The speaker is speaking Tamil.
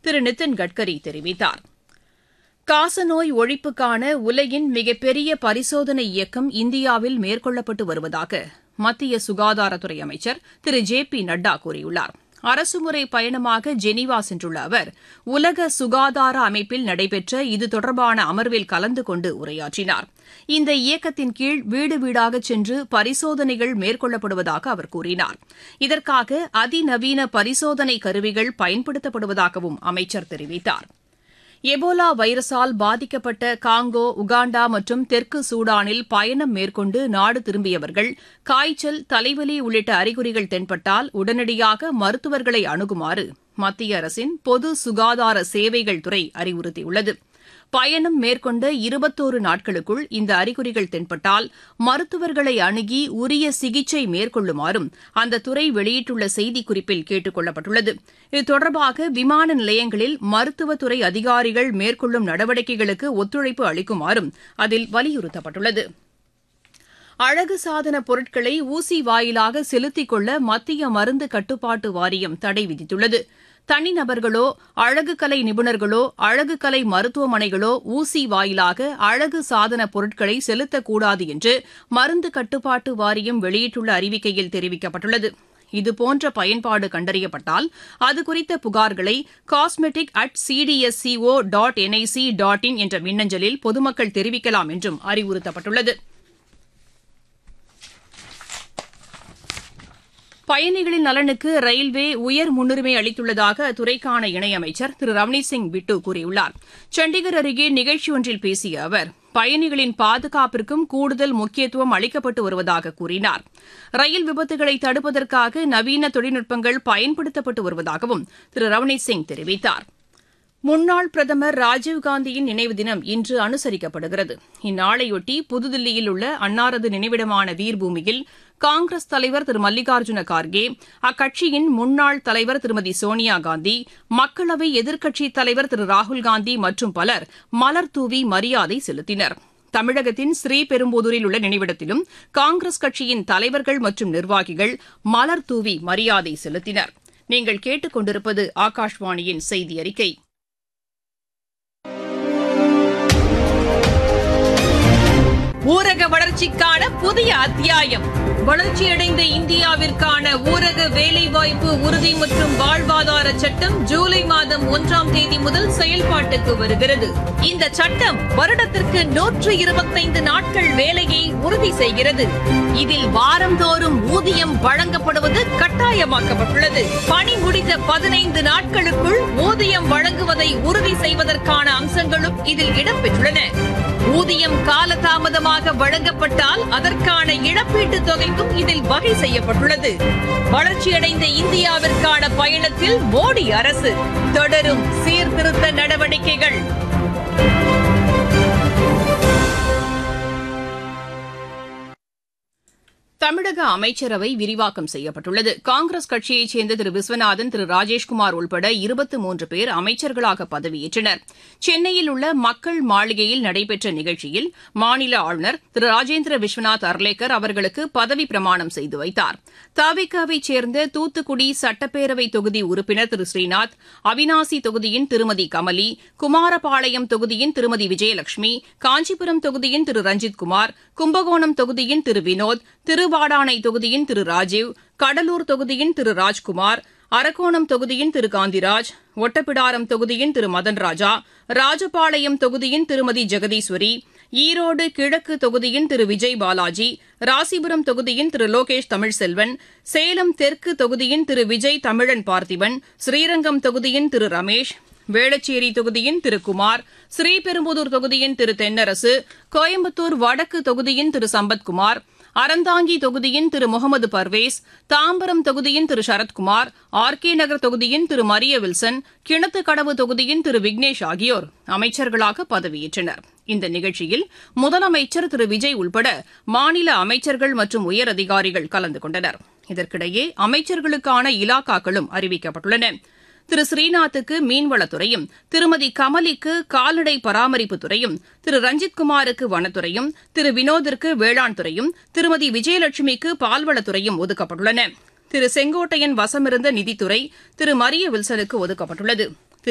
திரு நிதின் கட்கரி தெரிவித்தார் காசநோய் ஒழிப்புக்கான உலகின் மிகப்பெரிய பரிசோதனை இயக்கம் இந்தியாவில் மேற்கொள்ளப்பட்டு வருவதாக மத்திய சுகாதாரத்துறை அமைச்சர் திரு ஜே பி நட்டா கூறியுள்ளார் அரசுமுறை பயணமாக ஜெனீவா சென்றுள்ள அவர் உலக சுகாதார அமைப்பில் நடைபெற்ற இது தொடர்பான அமர்வில் கலந்து கொண்டு உரையாற்றினார் இந்த இயக்கத்தின் கீழ் வீடு வீடாக சென்று பரிசோதனைகள் மேற்கொள்ளப்படுவதாக அவர் கூறினார் இதற்காக அதிநவீன பரிசோதனை கருவிகள் பயன்படுத்தப்படுவதாகவும் அமைச்சர் தெரிவித்தார் எபோலா வைரஸால் பாதிக்கப்பட்ட காங்கோ உகாண்டா மற்றும் தெற்கு சூடானில் பயணம் மேற்கொண்டு நாடு திரும்பியவர்கள் காய்ச்சல் தலைவலி உள்ளிட்ட அறிகுறிகள் தென்பட்டால் உடனடியாக மருத்துவர்களை அணுகுமாறு மத்திய அரசின் பொது சுகாதார சேவைகள் துறை அறிவுறுத்தியுள்ளது பயணம் மேற்கொண்ட இருபத்தோரு நாட்களுக்குள் இந்த அறிகுறிகள் தென்பட்டால் மருத்துவர்களை அணுகி உரிய சிகிச்சை மேற்கொள்ளுமாறும் அந்த துறை வெளியிட்டுள்ள செய்திக்குறிப்பில் கேட்டுக் கொள்ளப்பட்டுள்ளது இது தொடர்பாக விமான நிலையங்களில் மருத்துவத்துறை அதிகாரிகள் மேற்கொள்ளும் நடவடிக்கைகளுக்கு ஒத்துழைப்பு அளிக்குமாறும் அதில் வலியுறுத்தப்பட்டுள்ளது அழகு சாதன பொருட்களை ஊசி வாயிலாக செலுத்திக் கொள்ள மத்திய மருந்து கட்டுப்பாட்டு வாரியம் தடை விதித்துள்ளது தனிநபர்களோ அழகு கலை நிபுணர்களோ அழகு கலை மருத்துவமனைகளோ ஊசி வாயிலாக அழகு சாதன பொருட்களை செலுத்தக்கூடாது என்று மருந்து கட்டுப்பாட்டு வாரியம் வெளியிட்டுள்ள அறிவிக்கையில் தெரிவிக்கப்பட்டுள்ளது இதுபோன்ற பயன்பாடு கண்டறியப்பட்டால் அது குறித்த புகார்களை cosmetic at CDSCO dot NIC dot in என்ற மின்னஞ்சலில் பொதுமக்கள் தெரிவிக்கலாம் என்றும் அறிவுறுத்தப்பட்டுள்ளது பயணிகளின் நலனுக்கு ரயில்வே உயர் முன்னுரிமை அளித்துள்ளதாக அத்துறைக்கான இணையமைச்சர் திரு ரவ்னீத் சிங் பிட்டு கூறியுள்ளார் சண்டிகர் அருகே நிகழ்ச்சி ஒன்றில் பேசிய அவர் பயணிகளின் பாதுகாப்பிற்கும் கூடுதல் முக்கியத்துவம் அளிக்கப்பட்டு வருவதாக கூறினார் ரயில் விபத்துகளை தடுப்பதற்காக நவீன தொழில்நுட்பங்கள் பயன்படுத்தப்பட்டு வருவதாகவும் திரு ரவ்னீத் சிங் தெரிவித்தார் முன்னாள் பிரதமர் ராஜீவ்காந்தியின் நினைவு தினம் இன்று அனுசரிக்கப்படுகிறது இந்நாளையொட்டி புதுதில்லியில் உள்ள அன்னாரது நினைவிடமான வீர்பூமியில் காங்கிரஸ் தலைவர் திரு மல்லிகார்ஜுன கார்கே அக்கட்சியின் முன்னாள் தலைவர் திருமதி சோனியா காந்தி மக்களவை எதிர்க்கட்சித் தலைவர் திரு ராகுல்காந்தி மற்றும் பலர் மலர் தூவி மரியாதை செலுத்தினர் தமிழகத்தின் ஸ்ரீபெரும்புதூரில் உள்ள நினைவிடத்திலும் காங்கிரஸ் கட்சியின் தலைவர்கள் மற்றும் நிர்வாகிகள் மலர் தூவி மரியாதை செலுத்தினர் நீங்கள் கேட்டுக் கொண்டிருப்பது ஆகாஷ்வாணியின் செய்தி அறிக்கை ஊரக வளர்ச்சிக்கான புதிய அத்தியாயம் வளர்ச்சியடைந்த இந்தியாவிற்கான ஊரக வேலைவாய்ப்பு உறுதி மற்றும் வாழ்வாதார சட்டம் ஜூலை மாதம் ஒன்றாம் தேதி முதல் செயல்பாட்டுக்கு வருகிறது இந்த சட்டம் வருடத்திற்கு நூற்று இருபத்தைந்து நாட்கள் வேலையை உறுதி செய்கிறது இதில் வாரந்தோறும் ஊதியம் வழங்கப்படுவது கட்டாயமாக்கப்பட்டுள்ளது பணி முடிந்த பதினைந்து நாட்களுக்குள் ஊதியம் வழங்குவதை உறுதி செய்வதற்கான அம்சங்களும் இதில் இடம்பெற்றுள்ளன ஊதியம் காலதாமதமாக வழங்கப்பட்டால் அதற்கான இழப்பீட்டுத் தொகைக்கும் இதில் வகை செய்யப்பட்டுள்ளது வளர்ச்சியடைந்த இந்தியாவிற்கான பயணத்தில் மோடி அரசு தொடரும் சீர்திருத்த நடவடிக்கைகள் தமிழக அமைச்சரவை விரிவாக்கம் செய்யப்பட்டுள்ளது காங்கிரஸ் கட்சியைச் சேர்ந்த திரு விஸ்வநாதன் திரு ராஜேஷ்குமார் உள்பட இருபத்தி மூன்று பேர் அமைச்சர்களாக பதவியேற்றனர் சென்னையில் உள்ள மக்கள் மாளிகையில் நடைபெற்ற நிகழ்ச்சியில் மாநில ஆளுநர் திரு ராஜேந்திர விஸ்வநாத் அர்லேக்கர் அவர்களுக்கு பதவி பிரமாணம் செய்து வைத்தார் தாவிக்காவைச் சேர்ந்த தூத்துக்குடி சட்டப்பேரவை தொகுதி உறுப்பினர் திரு ஸ்ரீநாத் அவினாசி தொகுதியின் திருமதி கமலி குமாரபாளையம் தொகுதியின் திருமதி விஜயலட்சுமி காஞ்சிபுரம் தொகுதியின் திரு ரஞ்சித்குமார் கும்பகோணம் தொகுதியின் திரு வினோத் திருவாடானை தொகுதியின் திரு ராஜீவ் கடலூர் தொகுதியின் திரு ராஜ்குமார் அரக்கோணம் தொகுதியின் திரு காந்திராஜ் ஒட்டப்பிடாரம் தொகுதியின் திரு மதன் ராஜா ராஜபாளையம் தொகுதியின் திருமதி ஜெகதீஸ்வரி ஈரோடு கிழக்கு தொகுதியின் திரு விஜய் பாலாஜி ராசிபுரம் தொகுதியின் திரு லோகேஷ் தமிழ்செல்வன் சேலம் தெற்கு தொகுதியின் திரு விஜய் தமிழன் பார்த்திபன் ஸ்ரீரங்கம் தொகுதியின் திரு ரமேஷ் வேளச்சேரி தொகுதியின் திரு குமார் ஸ்ரீபெரும்புதூர் தொகுதியின் திரு தென்னரசு கோயம்புத்தூர் வடக்கு தொகுதியின் திரு சம்பத்குமார் அறந்தாங்கி தொகுதியின் திரு முகமது பர்வேஸ் தாம்பரம் தொகுதியின் திரு சரத்குமார் ஆர் கே நகர் தொகுதியின் திரு மரிய வில்சன் கிணத்துக்கடவு தொகுதியின் திரு விக்னேஷ் ஆகியோர் அமைச்சர்களாக பதவியேற்றனர் இந்த நிகழ்ச்சியில் முதலமைச்சர் திரு விஜய் உள்பட மாநில அமைச்சர்கள் மற்றும் உயரதிகாரிகள் கலந்து கொண்டனர் இதற்கிடையே அமைச்சர்களுக்கான இலாக்காக்களும் அறிவிக்கப்பட்டுள்ளன திரு ஸ்ரீநாத்துக்கு மீன்வளத்துறையும் திருமதி கமலிக்கு கால்நடை பராமரிப்புத் துறையும் திரு ரஞ்சித்குமாருக்கு வனத்துறையும் திரு வினோதிற்கு வேளாண் துறையும் திருமதி விஜயலட்சுமிக்கு பால்வளத்துறையும் ஒதுக்கப்பட்டுள்ளன திரு செங்கோட்டையன் வசமிருந்த நிதித்துறை திரு மரிய வில்சனுக்கு ஒதுக்கப்பட்டுள்ளது